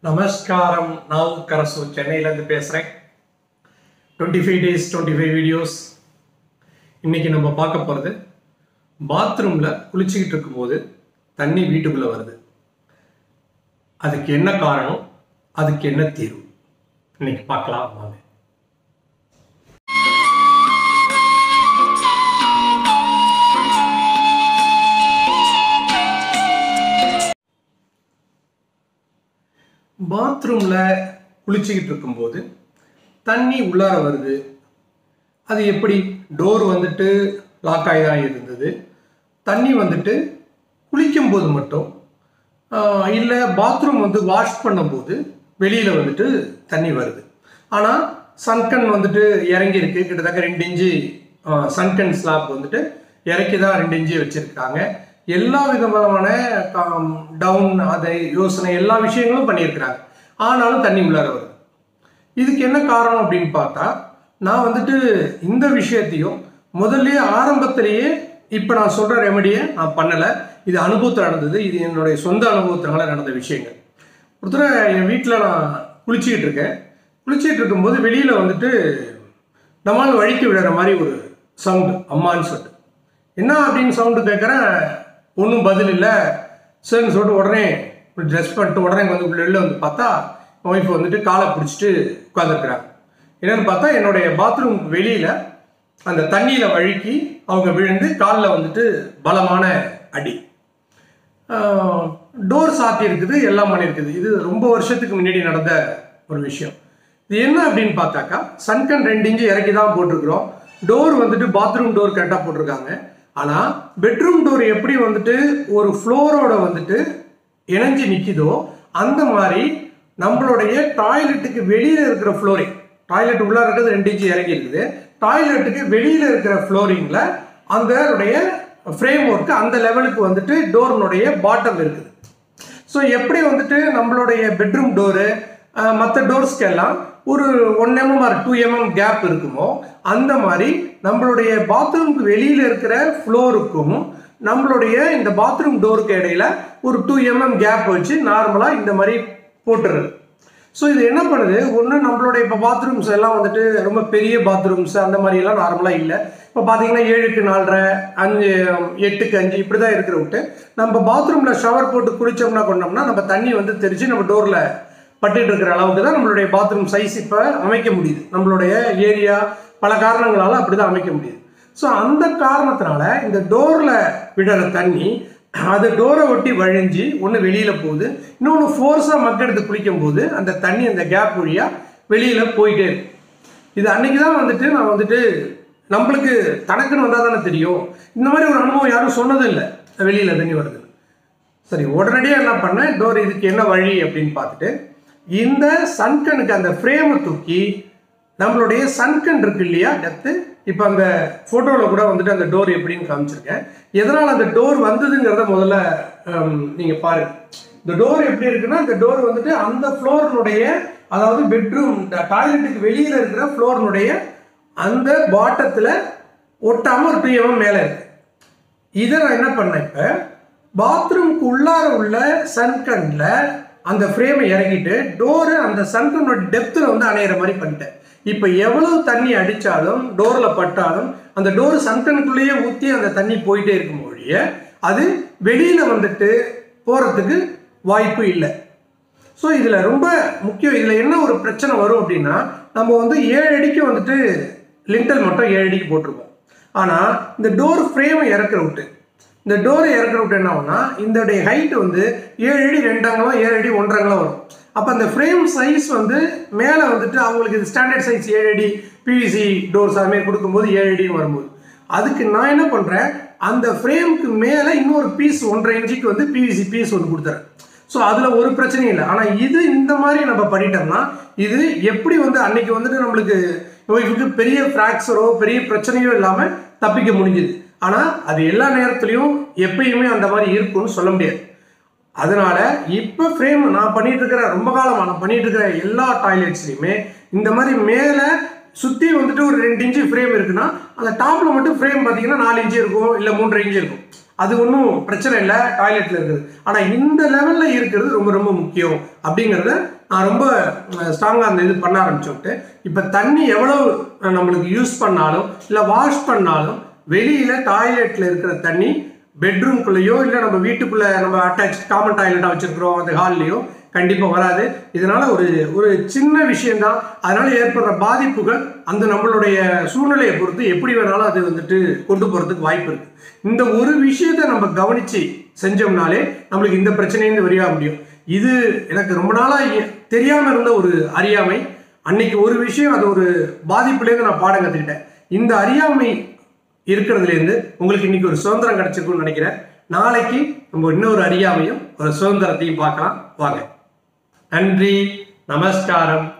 நமஸ்காரம் நான் கரசு சென்னையிலேருந்து பேசுகிறேன் twenty five days twenty five videos இன்னைக்கு நம்ம பார்க்க போகிறது பாத்ரூமில் குளிச்சுக்கிட்டு இருக்கும்போது தண்ணி வீட்டுக்குள்ளே வருது அதுக்கு என்ன காரணம் அதுக்கு என்ன தீர்வு இன்னைக்கு பார்க்கலாம் வாங்க பாத்ரூமில் குளிச்சுக்கிட்டு இருக்கும்போது தண்ணி உள்ளார வருது அது எப்படி டோர் வந்துட்டு லாக் ஆகி தான் இருந்தது தண்ணி வந்துட்டு குளிக்கும்போது மட்டும் இல்லை பாத்ரூம் வந்து வாஷ் பண்ணும்போது வெளியில் வந்துட்டு தண்ணி வருது ஆனால் சன்கன் வந்துட்டு இறங்கியிருக்கு கிட்டத்தட்ட ரெண்டு இன்ச்சு சன்கன் ஸ்லாப் வந்துட்டு இறக்கி தான் ரெண்டு இன்ச்சு வச்சுருக்காங்க எல்லா விதமான டவுன் அதை யோசனை எல்லா விஷயங்களும் பண்ணியிருக்கிறாங்க ஆனாலும் தண்ணி உள்ளார வருது இதுக்கு என்ன காரணம் அப்படின்னு பார்த்தா நான் வந்துட்டு இந்த விஷயத்தையும் முதல்ல ஆரம்பத்திலேயே இப்போ நான் சொல்கிற ரெமடியை நான் பண்ணலை இது அனுபவத்தில் நடந்தது இது என்னுடைய சொந்த அனுபவத்தினால நடந்த விஷயங்கள் ஒருத்தர் என் வீட்டில் நான் குளிச்சுக்கிட்டு இருக்கேன் குளிச்சுக்கிட்டு இருக்கும்போது வெளியில் வந்துட்டு நம்மால் வழிக்கு விடுற மாதிரி ஒரு சவுண்டு அம்மான்னு சொல்லிட்டு என்ன அப்படின்னு சவுண்டு கேட்குறேன் ஒன்றும் பதில் இல்லை சரின்னு சொல்லிட்டு உடனே ட்ரெஸ் பண்ணிட்டு உடனே வந்து வெளில வந்து பார்த்தா ஒய்ஃப் வந்துட்டு காலை பிடிச்சிட்டு உட்காந்துருக்குறாங்க என்னன்னு பார்த்தா என்னுடைய பாத்ரூம் வெளியில் அந்த தண்ணியில் வழுக்கி அவங்க விழுந்து காலில் வந்துட்டு பலமான அடி டோர் சாத்தி இருக்குது எல்லாம் பண்ணியிருக்குது இது ரொம்ப வருஷத்துக்கு முன்னாடி நடந்த ஒரு விஷயம் இது என்ன அப்படின்னு பார்த்தாக்கா சன்கன் ரெண்டு இன்ச்சு இறக்கி தான் போட்டிருக்கிறோம் டோர் வந்துட்டு பாத்ரூம் டோர் கரெக்டாக போட்டிருக்காங்க ஆனால் பெட்ரூம் டோர் எப்படி வந்துட்டு ஒரு ஃப்ளோரோட வந்துட்டு இணைஞ்சு நிற்கிதோ அந்த மாதிரி நம்மளுடைய டாய்லெட்டுக்கு வெளியில் இருக்கிற ஃப்ளோரிங் டாய்லெட் உள்ளே இருக்கிறது ரெண்டு இன்ச்சு இறங்கி இருக்குது டாய்லெட்டுக்கு வெளியில் இருக்கிற ஃப்ளோரிங்கில் அதனுடைய ஃப்ரேம் ஒர்க்கு அந்த லெவலுக்கு வந்துட்டு டோர்னுடைய பாட்டம் இருக்குது ஸோ எப்படி வந்துட்டு நம்மளுடைய பெட்ரூம் டோரு மற்ற டோர்ஸ்க்கெல்லாம் ஒரு one mm or two mm gap இருக்குமோ அந்த மாதிரி நம்மளுடைய பாத்ரூம்க்கு வெளியில் இருக்கிற ஃப்ளோருக்கும் நம்மளுடைய இந்த பாத்ரூம் டோருக்கு இடையில ஒரு டூ எம்எம் கேப் வச்சு நார்மலாக இந்த மாதிரி போட்டுருது ஸோ இது என்ன பண்ணுது ஒன்று நம்மளுடைய இப்போ பாத்ரூம்ஸ் எல்லாம் வந்துட்டு ரொம்ப பெரிய பாத்ரூம்ஸ் அந்த மாதிரியெல்லாம் நார்மலாக இல்லை இப்போ பார்த்தீங்கன்னா ஏழுக்கு நாலரை அஞ்சு எட்டுக்கு அஞ்சு இப்படி தான் இருக்கிற விட்டு நம்ம பாத்ரூமில் ஷவர் போட்டு குளித்தோம்னா கொண்டோம்னா நம்ம தண்ணி வந்து தெரிச்சு நம்ம டோரில் பட்டுட்டு இருக்கிற அளவுக்கு தான் நம்மளுடைய பாத்ரூம் சைஸ் இப்போ அமைக்க முடியுது நம்மளுடைய ஏரியா பல காரணங்களால் அப்படி தான் அமைக்க முடியுது ஸோ அந்த காரணத்தினால இந்த டோரில் விடுற தண்ணி அது டோரை ஒட்டி வழிஞ்சு ஒன்று வெளியில் போகுது இன்னொன்று ஃபோர்ஸாக மக்கெடுத்து குளிக்கும் போது அந்த தண்ணி அந்த கேப் வழியாக வெளியில் போயிட்டே இருக்கு இது அன்னைக்கு தான் வந்துட்டு நான் வந்துட்டு நம்மளுக்கு தனக்குன்னு வந்தால் தானே தெரியும் இந்த மாதிரி ஒரு அனுபவம் யாரும் சொன்னதும் இல்லை வெளியில் தண்ணி வருது சரி உடனடியாக என்ன பண்ணேன் டோர் இதுக்கு என்ன வழி அப்படின்னு பார்த்துட்டு இந்த சன்கனுக்கு அந்த ஃப்ரேமை தூக்கி நம்மளுடைய சன்கன் இருக்கு இல்லையா டெப்த்து இப்போ அந்த ஃபோட்டோவில் கூட வந்துட்டு அந்த டோர் எப்படின்னு காமிச்சிருக்கேன் எதனால் அந்த டோர் வந்ததுங்கிறத முதல்ல நீங்கள் பாருங்க இந்த டோர் எப்படி இருக்குன்னா இந்த டோர் வந்துட்டு அந்த ஃப்ளோர்னுடைய அதாவது பெட்ரூம் டாய்லெட்டுக்கு வெளியில் இருக்கிற ஃப்ளோர்னுடைய அந்த பாட்டத்தில் ஒட்டாமல் ஒரு டூ எம்எம் மேலே இருக்கு இதை நான் என்ன பண்ணேன் இப்போ பாத்ரூம்க்கு உள்ளார உள்ள சன்கனில் அந்த ஃப்ரேமை இறங்கிட்டு டோரு அந்த சன்கனோட டெப்த்தில் வந்து அணையிற மாதிரி பண்ணிட்டேன் இப்போ எவ்வளவு தண்ணி அடித்தாலும் டோரில் பட்டாலும் அந்த டோர் சன்கனுக்குள்ளேயே ஊற்றி அந்த தண்ணி போயிட்டே இருக்கும் ஒழிய அது வெளியில் வந்துட்டு போகிறதுக்கு வாய்ப்பு இல்லை ஸோ இதில் ரொம்ப முக்கியம் இதில் என்ன ஒரு பிரச்சனை வரும் அப்படின்னா நம்ம வந்து ஏழு அடிக்கு வந்துட்டு லிண்டல் மட்டும் ஏழு அடிக்கு போட்டிருக்கோம் ஆனால் இந்த டோர் ஃப்ரேமை இறக்குற விட்டு இந்த டோரை இறக்குற விட்டு என்ன ஆகும்னா இதோடைய ஹைட் வந்து ஏழு அடி ரெண்டங்கலம் ஏழு அடி ஒன்றங்கலம் வரும் அப்போ அந்த ஃப்ரேம் சைஸ் வந்து மேலே வந்துட்டு அவங்களுக்கு இது ஸ்டாண்டர்ட் சைஸ் ஏழு அடி பிவிசி டோர்ஸ் அதுமாரி கொடுக்கும்போது ஏழு அடின்னு வரும்போது அதுக்கு நான் என்ன பண்ணுறேன் அந்த ஃப்ரேமுக்கு மேலே இன்னொரு பீஸ் ஒன்றரை இன்ச்சுக்கு வந்து பிவிசி பீஸ் ஒன்று கொடுத்துறேன் ஸோ அதில் ஒரு பிரச்சனையும் இல்லை ஆனால் இது இந்த மாதிரி நம்ம பண்ணிட்டோம்னா இது எப்படி வந்து அன்னைக்கு வந்துட்டு நம்மளுக்கு ஒய்ஃபுக்கு பெரிய ஃப்ராக்சரோ பெரிய பிரச்சனையோ இல்லாமல் தப்பிக்க முடிஞ்சுது ஆனால் அது எல்லா நேரத்துலையும் எப்பயுமே அந்த மாதிரி இருக்கும்னு சொல்ல முடியாது அதனால இப்போ ஃப்ரேம் நான் பண்ணிட்டு இருக்கிற ரொம்ப காலமாக நான் பண்ணிட்டு இருக்கிற எல்லா டாய்லெட்ஸ்லையுமே இந்த மாதிரி மேலே சுற்றி வந்துட்டு ஒரு ரெண்டு இன்ச்சு ஃப்ரேம் இருக்குன்னா அந்த டாப்பில் மட்டும் ஃப்ரேம் பார்த்தீங்கன்னா நாலு இன்ச்சு இருக்கும் இல்லை மூன்றரை இன்ச்சு இருக்கும் அது ஒன்றும் பிரச்சனை இல்லை டாய்லெட்டில் இருக்குது ஆனால் இந்த லெவலில் இருக்கிறது ரொம்ப ரொம்ப முக்கியம் அப்படிங்கிறத நான் ரொம்ப ஸ்ட்ராங்காக அந்த இது பண்ண ஆரம்பிச்சுட்டு இப்போ தண்ணி எவ்வளவு அஹ், நம்மளுக்கு யூஸ் பண்ணாலும் இல்லை வாஷ் பண்ணாலும் வெளியில் டாய்லெட்டில் இருக்கிற தண்ணி பெட்ரூம்குள்ளேயோ இல்லை நம்ம வீட்டுக்குள்ளே நம்ம அட்டாச் காமன் டாய்லெட்டாக வச்சுருக்கிறோம் அந்த ஹால்லையோ கண்டிப்பாக வராது இதனால ஒரு ஒரு சின்ன விஷயம்தான் அதனால ஏற்படுற பாதிப்புகள் அந்த நம்மளுடைய சூழ்நிலையை பொறுத்து எப்படி வேணாலும் அது வந்துட்டு கொண்டு போகிறதுக்கு வாய்ப்பு இருக்கு இந்த ஒரு விஷயத்தை நம்ம கவனிச்சு செஞ்சோம்னாலே நம்மளுக்கு இந்த பிரச்சனையிலிருந்து வெளியாக முடியும் இது எனக்கு ரொம்ப நாளாக தெரியாமல் இருந்த ஒரு அறியாமை அன்னைக்கு ஒரு விஷயம் அது ஒரு பாதிப்புலேருந்து நான் பாடம் கற்றுக்கிட்டேன் இந்த அறியாமை இருக்கிறதுலேருந்து உங்களுக்கு இன்னைக்கு ஒரு சுதந்திரம் கிடைச்சிருக்கும்னு நினைக்கிறேன் நாளைக்கு நம்ம இன்னொரு அறியாமையும் ஒரு சுதந்திரத்தையும் பார்க்கலாம் வாங்க நன்றி நமஸ்காரம்